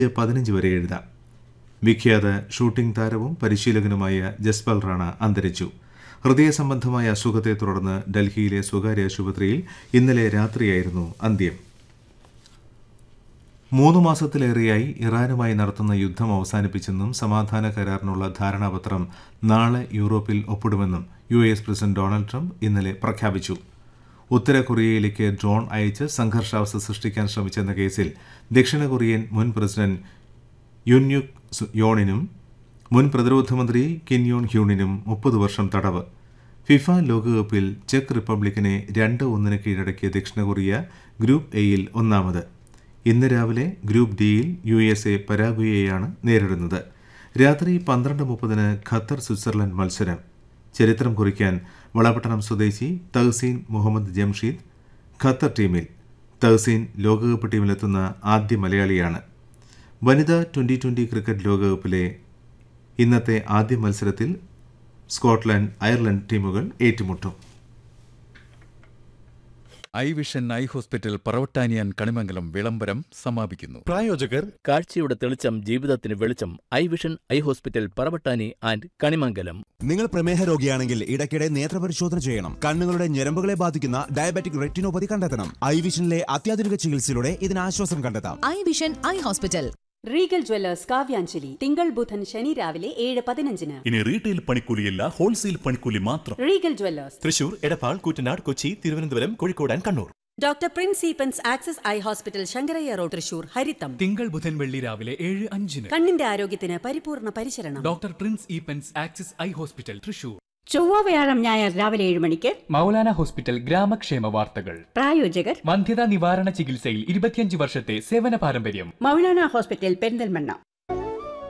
പതിനഞ്ച് വരെ എഴുതാം വിഖ്യാത ഷൂട്ടിംഗ് താരവും പരിശീലകനുമായ ജസ്പാൽ റാണ അന്തരിച്ചു ഹൃദയ സംബന്ധമായ അസുഖത്തെ തുടർന്ന് ഡൽഹിയിലെ സ്വകാര്യ ആശുപത്രിയിൽ ഇന്നലെ രാത്രിയായിരുന്നു അന്ത്യം മൂന്ന് മാസത്തിലേറെയായി ഇറാനുമായി നടത്തുന്ന യുദ്ധം അവസാനിപ്പിച്ചെന്നും സമാധാന കരാറിനുള്ള ധാരണാപത്രം നാളെ യൂറോപ്പിൽ ഒപ്പിടുമെന്നും U S president Donald Trump ഇന്നലെ പ്രഖ്യാപിച്ചു ഉത്തര കൊറിയയിലേക്ക് ഡ്രോൺ അയച്ച് സംഘർഷാവസ്ഥ സൃഷ്ടിക്കാൻ ശ്രമിച്ചെന്ന കേസിൽ ദക്ഷിണ കൊറിയൻ മുൻ പ്രസിഡന്റ് യുൻയുക് സു- യോണിനും മുൻ പ്രതിരോധ മന്ത്രി കിൻ യോൺ ഹ്യൂണിനും മുപ്പത് വർഷം തടവ് ഫിഫ ലോകകപ്പിൽ ചെക്ക് റിപ്പബ്ലിക്കിനെ രണ്ട് ഒന്നിന് കീഴടക്കിയ ദക്ഷിണ കൊറിയ ഗ്രൂപ്പ് എയിൽ ഒന്നാമത് ഇന്ന് രാവിലെ ഗ്രൂപ്പ് ഡിയിൽ യു എസ് എ പരാഗ്വയെയാണ് നേരിടുന്നത് രാത്രി പന്ത്രണ്ട് മുപ്പതിന് ഖത്തർ സ്വിറ്റ്സർലൻഡ് മത്സരം ചരിത്രം കുറിക്കാൻ വളപട്ടണം സ്വദേശി തഹസീൻ മുഹമ്മദ് ജംഷീദ് ഖത്തർ ടീമിൽ തഹസീൻ ലോകകപ്പ് ടീമിലെത്തുന്ന ആദ്യ മലയാളിയാണ് വനിതാ ട്വൻ്റി ട്വൻ്റി ക്രിക്കറ്റ് ലോകകപ്പിലെ ഇന്നത്തെ ആദ്യ മത്സരത്തിൽ സ്കോട്ട്ലൻഡ് അയർലൻഡ് ടീമുകൾ ഏറ്റുമുട്ടും ഐ വിഷൻ ഐ ഹോസ്പിറ്റൽ പറവട്ടാനിയാൻ കണിമംഗലം വിളംബരം സമാപിക്കുന്നു പ്രായോജകർ കാഴ്ചയുടെ തെളിച്ചം ജീവിതത്തിന് വെളിച്ചം eye vision eye hospital Paravattani and Kanimangalam നിങ്ങൾ പ്രമേഹ രോഗിയാണെങ്കിൽ ഇടയ്ക്കിടെ നേത്രപരിശോധന ചെയ്യണം കണ്ണുകളുടെ ഞരമ്പുകളെ ബാധിക്കുന്ന ഡയബറ്റിക് റെറ്റിനോപ്പതി കണ്ടെത്തണം ഐ വിഷനിലെ അത്യാധുനിക ചികിത്സയിലൂടെ ഇതിന് ആശ്വാസം കണ്ടെത്താം eye vision eye hospital Regal jewellers Kavyanjali തിങ്കൾ ബുധൻ ശനി രാവിലെ ഏഴ് പതിനഞ്ചിന് ഇനി റീറ്റെയിൽ പണിക്കൂലിയല്ല ഹോൾസെയിൽ പണിക്കൂലി മാത്രം Regal jewellers Thrissur Edappal Koottanad Kochi Thiruvananthapuram Kozhikode and Kannur doctor Prince Eappen's Access eye hospital Sankarayya road Thrissur ഹരിത്തം തിങ്കൾ ബുധൻ വെള്ളി രാവിലെ ഏഴ് അഞ്ചിന് കണ്ണിന്റെ ആരോഗ്യത്തിന് പരിപൂർണ പരിചരണം doctor Prince Eappen's Axis eye hospital Thrissur ചൊവ്വ വ്യാഴം ഞായർ രാവിലെ ഏഴ് മണിക്ക് മൗലാന ഹോസ്പിറ്റൽ ഗ്രാമക്ഷേമ വാർത്തകൾ പ്രായോജകർ വന്ധ്യതാ നിവാരണ ചികിത്സയിൽ ഇരുപത്തിയഞ്ച് വർഷത്തെ സേവന പാരമ്പര്യം മൗലാന ഹോസ്പിറ്റൽ പെരിന്തൽമണ്ണ